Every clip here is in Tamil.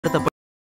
நடத்தப்ப-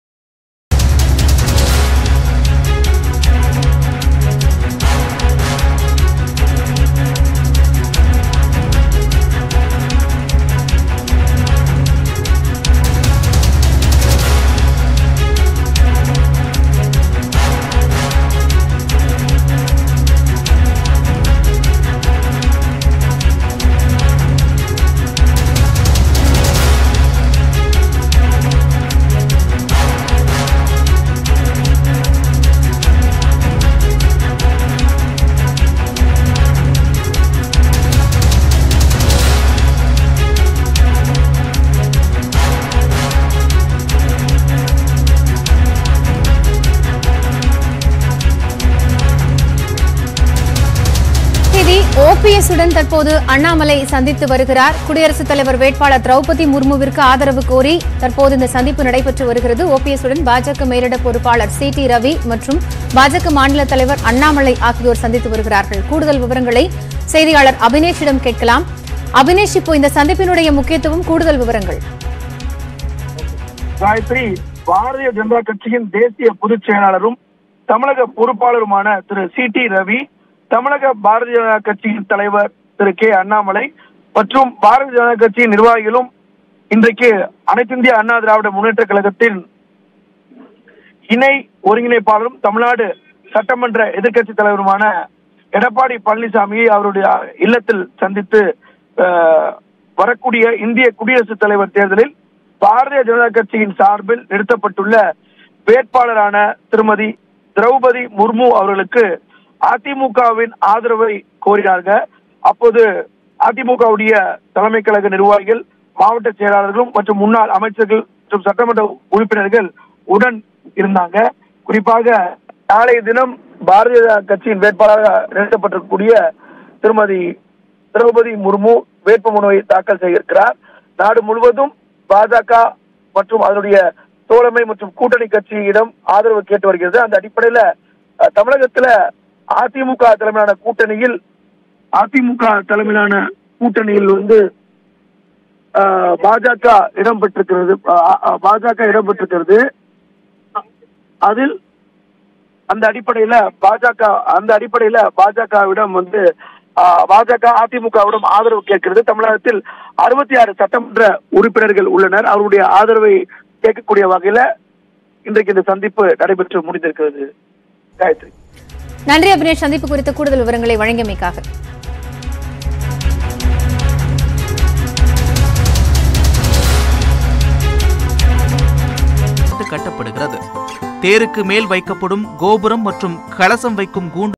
செய்தி ஓபிஎஸ் உடன் தற்போது அண்ணாமலை சந்தித்து வருகிறார் குடியரசுத் தலைவர் வேட்பாளர் திரௌபதி முர்முவிற்கு ஆதரவு கோரி தற்போது இந்த சந்திப்பு நடைபெற்று வருகிறது ஓபிஎஸ் உடன் பாஜக மேலிட பொறுப்பாளர் சி டி ரவி மற்றும் பாஜக மாநில தலைவர் அண்ணாமலை ஆகியோர் சந்தித்து வருகிறார்கள் கூடுதல் விவரங்களை செய்தியாளர் அபினேஷிடம் கேட்கலாம் அபினேஷ் இப்போ இந்த சந்திப்பினுடைய முக்கியத்துவம் கூடுதல் விவரங்கள் காயத்ரி பாரதிய ஜனதா கட்சியின் தேசிய பொதுச் செயலாளரும் தமிழக பொறுப்பாளருமான திரு சி டி ரவி தமிழக பாரதிய ஜனதா கட்சியின் தலைவர் திரு கே அண்ணாமலை மற்றும் பாரதிய ஜனதா கட்சியின் நிர்வாகிகளும் இன்றைக்கு அனைத்து இந்திய அண்ணா திராவிட முன்னேற்ற கழகத்தின் இணை ஒருங்கிணைப்பாளரும் தமிழ்நாடு சட்டமன்ற எதிர்க்கட்சி தலைவருமான எடப்பாடி பழனிசாமியை அவருடைய இல்லத்தில் சந்தித்து அஹ், வரக்கூடிய இந்திய குடியரசுத் தலைவர் தேர்தலில் பாரதிய ஜனதா கட்சியின் சார்பில் நிறுத்தப்பட்டுள்ள வேட்பாளரான திருமதி திரௌபதி முர்மு அவர்களுக்கு அதிமுகவின் ஆதரவை கோரினார்கள் அப்போது அதிமுகவுடைய தலைமை கழக நிர்வாகிகள் மாவட்ட செயலாளர்களும் மற்றும் முன்னாள் அமைச்சர்கள் மற்றும் சட்டமன்ற உறுப்பினர்கள் உடன் இருந்தாங்க குறிப்பாக நாளைய தினம் பாரதிய ஜனதா கட்சியின் வேட்பாளராக நிறுத்தப்பட்டிருக்கக்கூடிய திருமதி திரௌபதி முர்மு வேட்புமனுவை தாக்கல் செய்திருக்கிறார் நாடு முழுவதும் பாஜக மற்றும் அதனுடைய தோழமை மற்றும் கூட்டணி கட்சியிடம் ஆதரவு கேட்டு வருகிறது அந்த அடிப்படையில அஹ், தமிழகத்துல அதிமுக தலைமையிலான கூட்டணியில் அதிமுக தலைமையிலான கூட்டணியில் வந்து அஹ், பாஜக இடம்பெற்றிருக்கிறது அஹ், அஹ், பாஜக இடம்பெற்றிருக்கிறது அதில் அந்த அடிப்படையில பாஜக அந்த அடிப்படையில பாஜகவிடம் வந்து ஆஹ், பாஜக அதிமுகவிடம் ஆதரவு கேட்கிறது தமிழகத்தில் அறுபத்தி ஆறு சட்டமன்ற உறுப்பினர்கள் உள்ளனர் அவருடைய ஆதரவை கேட்கக்கூடிய வகையில இன்றைக்கு இந்த சந்திப்பு நடைபெற்று முடிந்திருக்கிறது காயத்ரி நன்றி அபினேஷ் சந்திப்பு குறித்த கூடுதல் விவரங்களை வழங்கியமைக்காக கட்டப்படுகிறது தேருக்கு மேல் வைக்கப்படும் கோபுரம் மற்றும் கலசம் வைக்கும் கூண்டு